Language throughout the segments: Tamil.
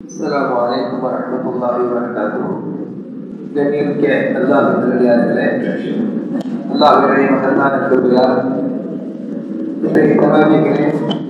السلام عليكم ورحمة الله وبركاته கண்ணியமிக்க அல்லாஹ் நல்லடியார்களே அல்லாஹ்வுடைய மகத்தான கிருபையால் இன்றைய தராவிகளே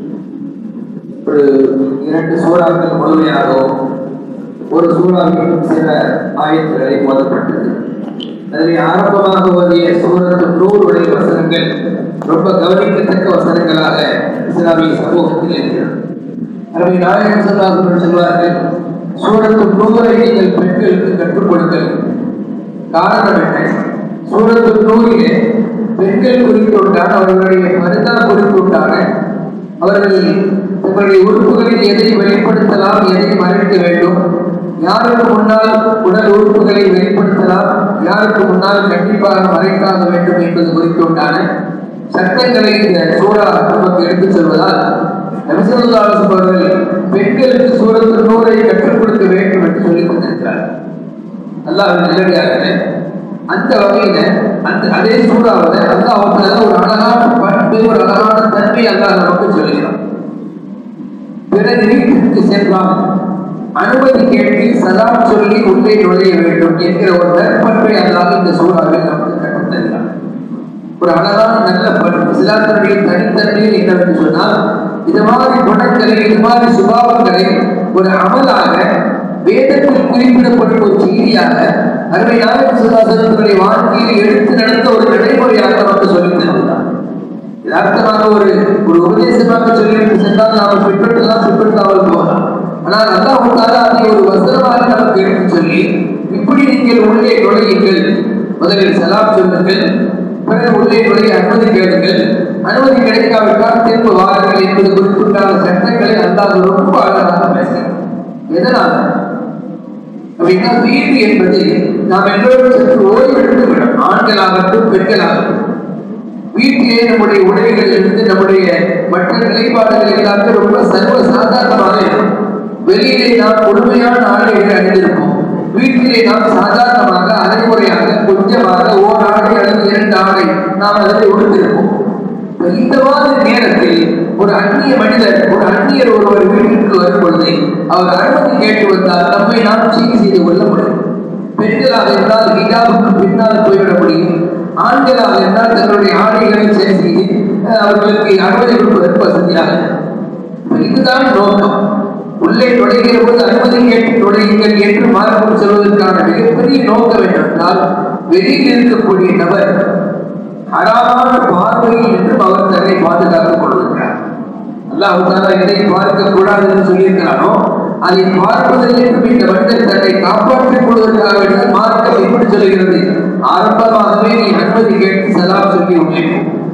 ஒரு இரண்டு சூறாக்கள் முழுமையாகவும் ஒரு சூறாவில் சில ஆயத்துக்களை மோதப்பட்டது அதில் ஆரம்பமாக ஓதிய சூரத்து நூறுடைய வசனங்கள் ரொம்ப கவனிக்கத்தக்க வசனங்களாக இஸ்லாமிய சமூகத்தில் இருக்கிறது அருமை நாயகம் சொல்லாதவர்கள் சொல்வார்கள் சூரத்து நூறை நீங்கள் பெண்களுக்கு கற்றுக் கொடுங்கள் காரணம் என்ன சூரத்து நூறிலே பெண்கள் குறித்துண்டான அவர்களுடைய மருந்தா குறித்துண்டான அவர்கள் தங்களுடைய உறுப்புகளில் எதை வெளிப்படுத்தலாம் எதை மறைக்க வேண்டும் யாருக்கு முன்னால் உடல் உறுப்புகளை வெளிப்படுத்தலாம் யாருக்கு முன்னால் கண்டிப்பாக மறைக்காக வேண்டும் என்பது குறித்துண்டான சட்டங்களை இந்த சூறா நமக்கு எடுத்துச் சொல்வதால் நபிசல்லாஸ் அவர்கள் பெண்களுக்கு சூரத்து நூறை கற்றுக் கொடுக்க வேண்டும் என்று சொல்லிக் கொண்டிருக்கிறார் அல்லாஹ் நல்லடியாக அந்த வகையில அந்த அதே சூறாவில் அல்லாஹ் ஒரு அழகான பண்பு ஒரு அழகான தன்மை அல்லாஹ் நமக்கு சொல்லுகிறான் பிறகு வீட்டிற்கு சென்றால் அனுமதி கேட்டு சலாம் சொல்லி உள்ளே நுழைய வேண்டும் என்கிற ஒரு நற்பண்பை அல்லாஹ் இந்த சூறாவில் நமக்கு கற்றுத் தருகிறான் ஒரு அழகான நல்ல பண்பு சிலாத்தனுடைய தனித்தன்மையில் என்னவென்று சொன்னால் இது மாதிரி குணங்களை இது மாதிரி சுபாவங்களை ஒரு அமலாக வேதத்தில் குறிப்பிடப்படும் ஒரு செய்தியாக அருமை நாயகம் சுதாசனத்துடைய வாழ்க்கையில் எடுத்து நடந்த ஒரு நடைமுறையாக நமக்கு சொல்லித் தருகிறார் யதார்த்தமாக ஒரு ஒரு உபதேசமாக சொல்லிவிட்டு சென்றால் நாம் பின்பற்றலாம் பின்பற்றாமல் போகலாம் ஆனால் அல்லாஹால அதை ஒரு வசனமாக நமக்கு எடுத்து சொல்லி இப்படி நீங்கள் உள்ளே நுழையுங்கள் முதலில் சலாம் சொல்லுங்கள் பிறகு உள்ளே நுழைய அனுமதி கேளுங்கள் அனுமதி கிடைக்காவிட்டால் திரும்ப வாருங்கள் என்பது குறிப்பிட்டான சட்டங்களை அல்லாஹ் ரொம்ப அழகாக பேசுகிறார் எதனால் அப்படின்னா வீடு என்பது நாம் எல்லோரும் சற்று ஓய்வெடுத்து விடும் ஆண்களாகட்டும் பெண்களாகட்டும் வீட்டிலே நம்முடைய உடைகளில் இருந்து நம்முடைய மற்ற நிலைப்பாடுகள் எல்லாமே ரொம்ப சர்வ சாதாரணமாக இருக்கும் வெளியிலே நாம் முழுமையான ஆடைகளை அணிந்திருப்போம் வீட்டிலே நாம் சாதாரணமாக அரைமுறையாக கொஞ்சமாக ஓர் ஆடை அல்லது இரண்டு ஆடை நாம் அதில் உடுத்திருப்போம் இந்த மாதிரி நேரத்தில் ஒரு அந்நிய மனிதர் ஒரு அந்நியர் ஒருவர் வீட்டிற்கு வரும் பொழுது அவர் அனுமதி கேட்டு வந்தால் நம்மை நாம் சீர் செய்து கொள்ள முடியும் பெண்களாக இருந்தால் ஹிஜாபுக்கு பின்னால் போய்விட முடியும் ஆண்களாக இருந்தால் தங்களுடைய ஆடைகளை சரி செய்து அவர்களுக்கு அனுமதி கொடுப்பதற்கு வசதியாக இதுதான் நோக்கம் உள்ளே நுழைகிற போது அனுமதி கேட்டு நுழையுங்கள் என்று மார்க்கம் சொல்வதற்கான மிகப்பெரிய நோக்கம் என்னவென்றால் வெளியில் இருக்கக்கூடிய நபர் அறாமான பார்வையில் என்றும் அவர் தன்னை பாதுகாத்துக் கொள்கிறார் அல்லாஹ் எதை பார்க்க கூடாது என்று சொல்லியிருக்கிறானோ அதை பார்ப்பதில் என்றும் இந்த மனிதன் தன்னை காப்பாற்றிக் கொள்வதற்காக வேண்டும் மார்க்கம் எப்படி சொல்கிறது ஆரம்பமாகவே நீ அனுமதி கேட்டு சலாம் சொல்லி உள்ளே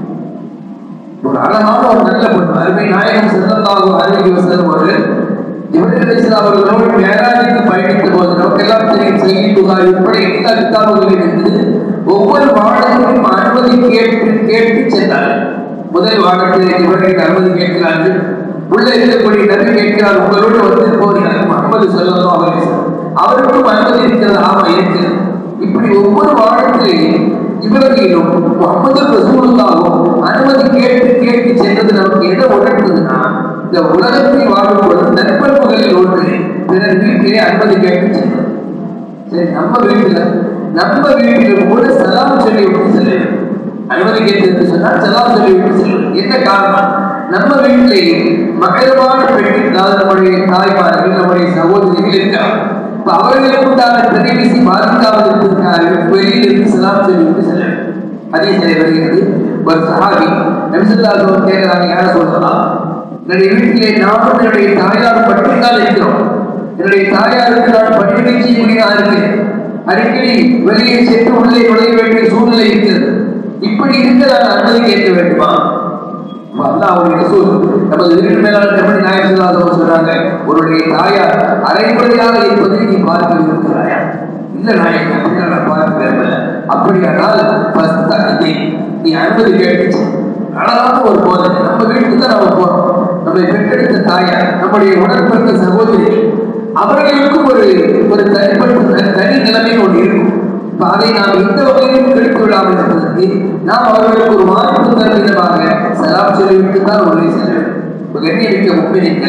ஒரு அழகான ஒரு நல்ல பொண்ணு அருமை நாயகம் செல்லந்தாக அருகி வசனம் அவர்கள் இவர்கள் இஸ்லாம் அவர்களோடு மேலாஜிக்கு பயணித்த போது நமக்கெல்லாம் தெரியும் செய்தி புகார் இப்படி எல்லா கிதாபுகளில் இருந்து ஒவ்வொரு வாடகையும் அனுமதி கேட்டு கேட்டு சென்றார்கள் முதல் வாடகத்தில் இவர்கள் அனுமதி கேட்கிறார்கள் உள்ள இருக்கக்கூடிய நபி கேட்கிறார் உங்களோடு வந்து போகிறார் முகமது சொல்லலாம் அவர்கள் அவருக்கும் அனுமதி இருக்கிறது ஆமா இருக்கிறது இப்படி ஒவ்வொரு வாடத்திலேயும் இவர்களிலும் முகமது ரசூலுல்லாவும் அனுமதி கேட்டு கேட்டு சென்றது நமக்கு என்ன உணர்ந்ததுன்னா இந்த உலகத்தில் வாழும் பொழுது நற்பண்புகளில் ஒன்று பிறர் வீட்டிலே அனுமதி கேட்டு சென்றது சரி நம்ம வீட்டுல நம்ம வீட்டிலும் கூட சலாம் சொல்லி விட்டு செல்ல அனுமதி கேட்டு என்று சொன்னால் சலாம் சொல்லி விட்டு செல்லும் என்ன காரணம் நம்ம வீட்டிலே மகளமான பெண்கள் அதாவது நம்முடைய தாய்மார்கள் நம்முடைய சகோதரிகள் இருக்கிறார் இப்ப அவர்களுக்கு உண்டான பிரதிநிதி பாதிக்காமல் இருப்பதற்காக வெளியில் இருந்து சலாம் சொல்லி விட்டு செல்ல அதே சிலை வருகிறது ஒரு சஹாபி நபிசுல்லாசம் கேட்கிறாங்க யார சொல்லலாம் என்னுடைய வீட்டிலே நானும் என்னுடைய தாயார் மட்டும்தான் இருக்கிறோம் என்னுடைய தாயாருக்கு நான் பணிவிடை செய்யக்கூடியதா இருக்கிறேன் அடிக்கடி வெளியே சென்று உள்ளே நுழைய வேண்டிய சூழ்நிலை இருக்கிறது இப்படி இருக்க நான் அனுமதி கேட்க வேண்டுமா அல்லாவுடைய ரசூல் நமது வீட்டு மேலாளர் எப்படி நாயகம் சொல்லாதவங்க சொல்றாங்க உன்னுடைய தாயார் அரைமுறையாக இருப்பதை நீ பார்க்க இருக்கிறாயா இல்ல நாயகம் அப்படி நான் பார்க்க விரும்பல அப்படியானால் பஸ்தகத்தை நீ அனுமதி கேட்டுச்சு அழகான ஒரு போதனை நம்ம வீட்டுக்கு தான் நம்ம போறோம் நம்மை பெற்றெடுத்த தாயார் நம்முடைய உடன்பிறந்த சகோதரி அவர்களுக்கும் ஒரு ஒரு தனிப்பட்ட தனி நிலைமை ஒன்று இருக்கும் இப்ப அதை நாம் எந்த வகையிலும் கெடுத்து விடாமல் இருப்பதற்கு நாம் அவர்களுக்கு ஒரு வாய்ப்பு தரும் விதமாக சலாம் சொல்லிவிட்டு தான் உள்ளே செல்ல வேண்டும் கண்ணியமிக்க முன்னிலைக்க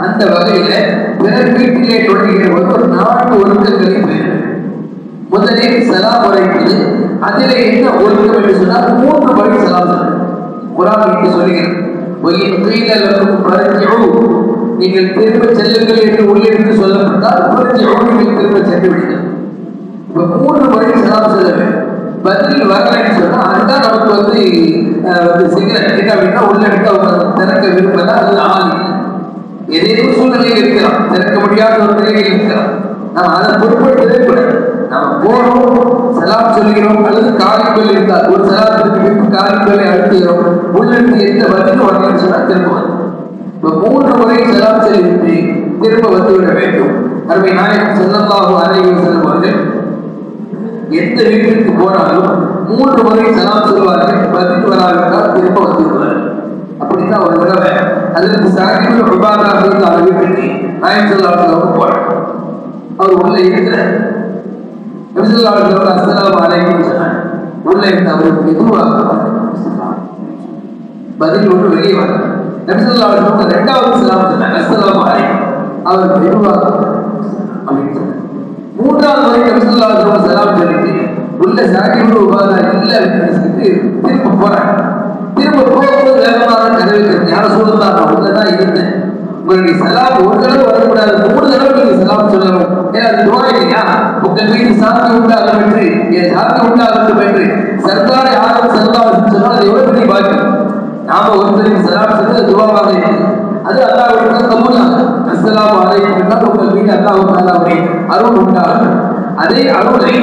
அந்த வகையில பிறர் வீட்டிலே தொடங்குகிற போது ஒரு நான்கு ஒழுக்கங்களை பெறும் முதலில் சலாம் உரைப்பது அதிலே என்ன ஒழுக்கம் என்று சொன்னால் மூன்று வழி சலாம் சொல்றது குரான் என்று சொல்லுகிறது ஒயின் கீழலும் பரஞ்சு நீங்கள் திரும்ப செல்லுங்கள் என்று உள்ளிருந்து சொல்லப்பட்டால் பரஞ்சு நீங்கள் திரும்ப சென்று விடுங்கள் இப்ப மூன்று முறை சலாம் சொல்ல வேண்டும் பதில் வரலைன்னு சொன்னா அதுதான் நமக்கு வந்து அஹ், வந்து சிக்னல் என்ன அப்படின்னா உள்ள எடுத்து அவங்க திறக்க விரும்பல அது ஆளி ஏதேனும் சூழ்நிலையில் இருக்கலாம் திறக்க முடியாத ஒரு நிலையில் இருக்கலாம் நாம் அதை பொருட்படுத்தவே கூடாது நாம் போறோம் சலாம் சொல்கிறோம் அல்லது காரிக்கல் இருந்தால் ஒரு சலாத்திற்கு பின்பு காரிக்கல்லை அழுத்துகிறோம் உள்ளிருந்து எந்த பதிலும் வரலன்னு சொன்னா திரும்ப வந்து இப்ப மூன்று முறை சலாம் சொல்லிவிட்டு திரும்ப வந்துவிட வேண்டும் அருமை நாயகம் செல்லல்லாஹு அலைஹி வஸல்லம் அவர்கள் எந்த வீட்டிற்கு போனாலும் மூன்று முறை சலாம் சொல்வார்கள் பதில் வராவிட்டால் திரும்ப வந்து விடுவார்கள் அப்படித்தான் ஒரு தடவை அதற்கு சாகிபுல் உபாதா அப்படின்ற அந்த வீட்டுக்கு நாயம் சொல்லாமல் போறாங்க அவர் உள்ள இருக்கிறார் நபிசல்லாஹு அஸ்ஸலாமு அலைக்கும் சொன்னாங்க உள்ள இருந்த அவருக்கு மெதுவாக பதில் ஒன்று வெளியே வர நபிசல்லாஹு ரெண்டாவது சலாம் சொன்னாங்க அஸ்ஸலாமு அலைக்கும் அவர் மெதுவாக அப்படின்னு சொன்னார் மூன்றாவது முறை நபிசல்லாஹு சலாம் சொல்லிட்டு உள்ள சாகிபுல் உபாதா இல்ல அப்படின்னு சொல்லிட்டு திரும்ப போறாங்க திரும்ப போகும்போது வேகமாக கதவை திறந்து யார சொல்லலாம் நான் உள்ளதான் இருந்தேன் உங்களுடைய சலாம் ஒரு தடவை வரக்கூடாது மூணு தடவை நீங்க சலாம் சொல்லணும் ஏன்னா அது துவா இல்லையா உங்கள் மீது சாந்தி உண்டாகும் என்று என் சாந்தி உண்டாகட்டும் என்று சர்தாரை ஆரம் செல்லாம் சொன்னால் அது எவ்வளவு பெரிய பாக்கியம் நாம ஒருத்தருக்கு சலாம் சொல்றது துவாவாக இருக்கு அது அல்லாஹ்விடம் கபூலாகும் அஸ்ஸலாமு அலைக்கும் என்றால் உங்கள் மீது அல்லாஹ் தாலாவுடைய அருள் உண்டாகும் அதே அருளை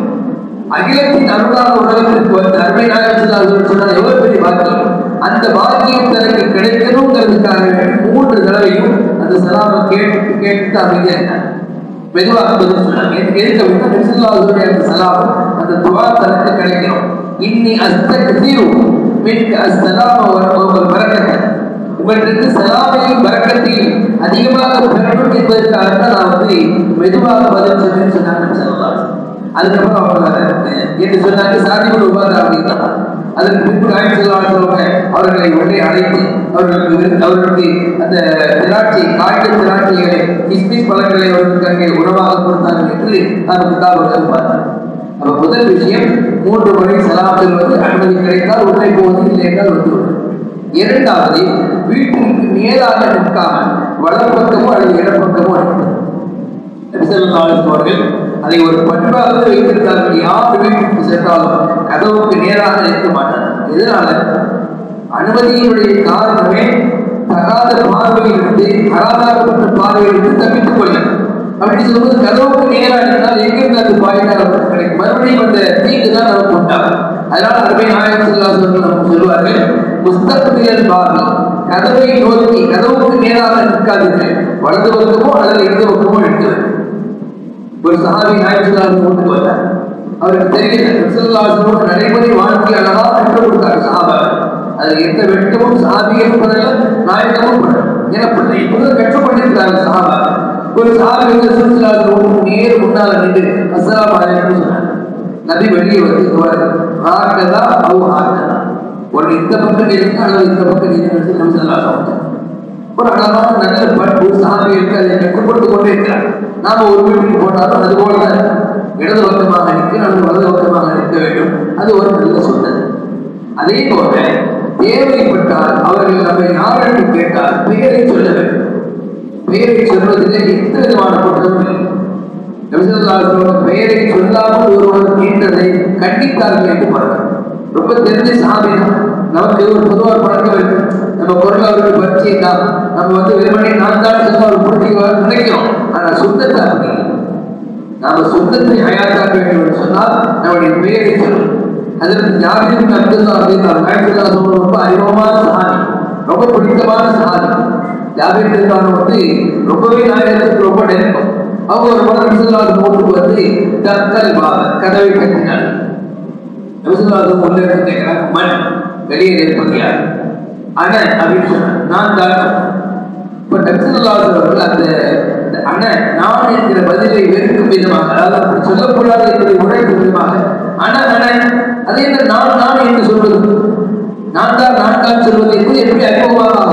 அகிலத்தின் அருளாக உலகத்திற்கு வந்த அருமை நாயகம் சொன்னால் எவ்வளவு பெரிய பாக்கியம் அந்த பாக்கியம் தனக்கு கிடைக்கணுங்கிறதுக்காக மூன்று தடவையும் அந்த சலாமை கேட்டு கேட்டு அமைதியா இருந்தாங்க மெதுவாக பதில் சொன்னாங்க எதுக்கு எதுக்கு அப்படின்னா நபிசுல்லாவுடைய அந்த சலாம் அந்த துவா தனக்கு கிடைக்கணும் இன்னி அஸ்த கசீரு மின்க அஸ்ஸலாம ஒரு பரக்கத்தை உங்களிடத்து சலாமையும் பரக்கத்தையும் அதிகமாக பெறணும் என்பதற்காக தான் நான் வந்து மெதுவாக பதில் சொன்னேன்னு சொன்னாங்க சொல்லலாம் அதுக்கப்புறம் அவங்க என்று சொன்னாங்க சாதிபுல் உபாதா அப்படின்னா அதற்கு பின்பு நாயம் சொல்லுவாங்க அவர்களை உள்ளே அழைத்து அவர்களுக்கு விருந்து- அவர்களுக்கு அந்த திராட்சை காய்ந்த திராட்சைகளை கிஸ்மிஸ் பழங்களை அவர்களுக்கு அங்கே உணவாக கொடுத்தார்கள் என்று நாம் கிதாபுகள் பார்த்தோம் அப்ப முதல் விஷயம் மூன்று முறை சலாம் சொல்வது அனுமதி கிடைத்தால் உள்ளே போவது இல்லை என்றால் வந்துவிடும் இரண்டாவது வீட்டிற்கு நேராக நிற்காமல் வலப்பக்கமோ அல்லது இடப்பக்கமோ நிற்கும் நபிசல்லாஹு அவர்கள் அதை ஒரு பண்பாக வைத்திருந்தார்கள் யார் வீட்டுக்கு சென்றாலும் கதவுக்கு நேராக நிற்க மாட்டார்கள் எதனால அனுமதியினுடைய காரணமே தகாத பார்வையிலிருந்து அராதாகப்பட்ட பார்வையிலிருந்து தப்பித்துக் கொள்ள அப்படி சொல்லும்போது கதவுக்கு நேராக இருந்தால் எங்கிருந்து அது பாய்ந்தால் நமக்கு கிடைக்கும் மறுபடியும் அந்த தீங்கு தான் நமக்கு உண்டாகும் அதனால அருமை நாயகம் சொல்லாசர்கள் நமக்கு சொல்வார்கள் புஸ்தகத்தியல் பாவி கதவை நோக்கி கதவுக்கு நேராக நிற்காதீர்கள் வலது பக்கமோ அல்லது இடது பக்கமோ நிற்கிறது ஒரு சஹாபி நாயகத்துலாக கொண்டு வந்தார் அவருக்கு தெரியல ரசூலுல்லாஹி நடைமுறை வாழ்க்கை அழகா கற்றுக் கொடுத்தார் சஹாபா அதில் எந்த வெட்கமும் சஹாபிகளும் படல நாயகமும் படல ஏன்னா பிள்ளை இப்போது கற்றுக் பண்ணியிருக்கிறாங்க சஹாபா ஒரு சஹாபி வந்து ரசூலுல்லாஹி நேர் முன்னால் நின்று அஸ்ஸலாமு அலைக்கும் சொன்னார் நபி வெளியே வந்து சொல்வார் ஹாக்கதா அவு ஹாக்கதா ஒரு இந்த பக்கம் நிற்க அல்லது இந்த பக்கம் நிற்க நபி ஸல்லல்லாஹு அலைஹி வஸல்லம் ஒரு அழகான நல்ல பண்பு சாமிகளுக்கு அதை கற்றுக் கொடுத்து கொண்டே இருக்கிறார் நாம ஒரு வீட்டுக்கு போனாலும் அது போல இடது பக்கமாக நிற்க அல்லது வலது பக்கமாக நிற்க வேண்டும் அது ஒரு நல்ல சொன்னது அதே போல தேவைப்பட்டால் அவர்கள் நம்மை யாரென்று கேட்டால் பெயரை சொல்ல வேண்டும் பெயரை சொல்வதிலே எந்த விதமான குற்றமும் இல்லை நபிசல்லாஹோட பெயரை சொல்லாமல் ஒருவர் நீண்டதை கண்டித்தார்கள் என்று பாருங்கள் ரொம்ப தெரிஞ்ச சாமி தான் நமக்கு ஒரு பொதுவாக பழக்கம் இருக்கு நம்ம பொருள் அவருக்கு பரிச்சை தான் நம்ம வந்து வெறுமனே நான் தான் சொல்லி அவர் பிடிக்க நினைக்கிறோம் ஆனா சுத்தத்தை அப்படி இல்லை. நாம சுத்தத்தை ஹயாத்தாக்க வேண்டும் என்று சொன்னால் நம்முடைய பெயரை சொல்லணும் அதற்கு ஜாபிர் அப்துல்லா அப்படின்னு நாயத்துல்லா சொல்ற ரொம்ப அறிமுகமான சஹாபி ரொம்ப பிடித்தமான சஹாபி ஜாபிர் இருக்கான வந்து ரொம்பவே நாயகத்துக்கு ரொம்ப நெருக்கம் அவங்க ஒரு முறை நபிசுல்லாஹு வீட்டுக்கு வந்து தக்கல் பாப கதவை கட்டினார் நபிசுல்லாஹு உள்ள இருந்து கேட்கிறாங்க மண் வெளியே இருப்பது யார் அண்ணன் அப்படின்னு சொன்னார் நான் தான் சொன்னேன். இப்ப நபிசுல்லாஹு அவர்கள் அந்த அந்த அண்ணன் நான் என்கிற பதிலை வெறுக்கும் விதமாக அதாவது அப்படி சொல்லக்கூடாது என்பதை உணர்த்தும் விதமாக அண்ணன் அண்ணன் அதே என்ன நான் நான் என்று சொல்வது நான் தான் நான் தான் சொல்வது என்பது எப்படி அறிமுகமாக ஆகும்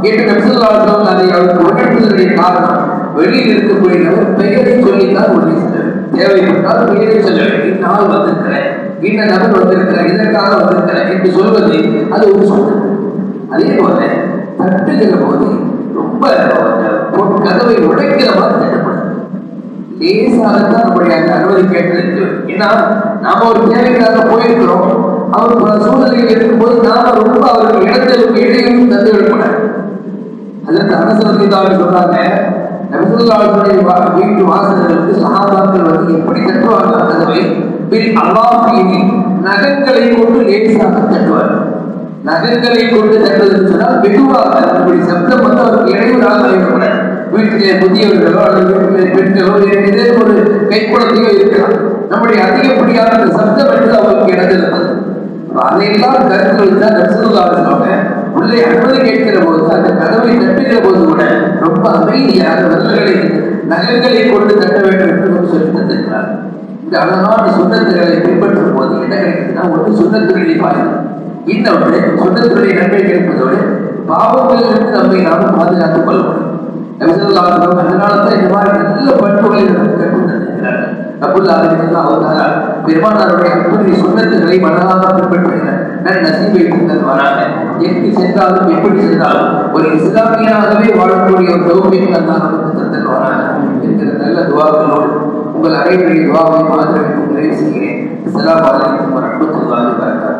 என்று நபிசல்லாசம் அதை அவருக்கு உணர்த்துவதற்குரிய காரணம் வெளியில் இருக்கக்கூடியவர் பெயரை சொல்லித்தான் உறுதி செய்ய தேவைப்பட்டால் பெயரை சொல்ல வேண்டும் நாள் வந்திருக்கிறேன் இந்த நபர் வந்திருக்கிறேன் இதற்காக வந்திருக்கிறேன் என்று சொல்வது அது ஒரு சொல் அதே போல தட்டுகிற போது ரொம்ப அந்த கதவை உடைக்கிற மாதிரி தட்டப்படும் லேசாகத்தான் நம்முடைய அந்த அனுமதி கேட்டிருக்கு ஏன்னா நாம ஒரு தேவைக்காக போயிருக்கிறோம் அவர் பல சூழ்நிலைகள் இருக்கும்போது நாம ரொம்ப அவருக்கு இடத்திற்கு இடையும் தந்து விடக்கூடாது அதற்கு அரசு சொல்றாங்க நபிசுல்லாவுடைய வீட்டு வாசல்களுக்கு சகாபாக்கள் வந்து எப்படி தட்டுவாங்க கதவை பில் அல்லாஹியின் நகங்களை கொண்டு லேசாக தட்டுவார் நகங்களை கொண்டு தட்டுவதுன்னு சொன்னால் வெகுவாக நம்முடைய சப்தம் வந்து அவருக்கு இடையூறாக இருக்கக்கூடாது வீட்டிலே முதியவர்களோ அல்லது வீட்டிலே பெண்களோ ஏதே ஒரு கைக்குழந்தையோ இருக்கலாம் நம்முடைய அதிகப்படியான அந்த சப்தம் என்பது அவருக்கு இடத்தில் அதையெல்லாம் கருத்தில் தான் நபிசுல்லாவுடைய உள்ளே அனுமதி கேட்கிற போது அந்த கதவை தட்டுகிற போது கூட ரொம்ப அமைதியாக விரல்களை நகங்களை கொண்டு தட்ட வேண்டும் என்று சொல்லி தந்திருக்கிறார் இந்த அழகான சுண்ணத்துகளை பின்பற்றும் போது என்ன கிடைக்குதுன்னா ஒன்று சுண்ணத்துகளை பாருங்கள் இன்னொன்று சுண்ணத்துடைய நன்மை கிடைப்பதோடு பாவங்களிலிருந்து நம்மை நாம் பாதுகாத்துக் கொள்ள முடியும் அதனால தான் இந்த மாதிரி நல்ல பண்புகளை நமக்கு கற்றுத் தந்திருக்கிறார்கள் பெருமானாருடைய அன்புடைய சுண்ணத்துகளை மனதாக பின்பற்றுகிறார் நசீபை தருவாராக எங்கு சென்றாலும் எப்படி சென்றாலும் ஒரு இஸ்லாமியனாகவே வாழக்கூடிய ஒரு தௌமிக்கு அல்லா நமக்கு தந்தல்வாராக என்கிற நல்ல துவாக்களோடு உங்கள் அனைவருடைய துவாவை மாதிரி நிறைவு செய்கிறேன் இஸ்லாம் வரமத்துல்லாஹி வரகாத்துஹு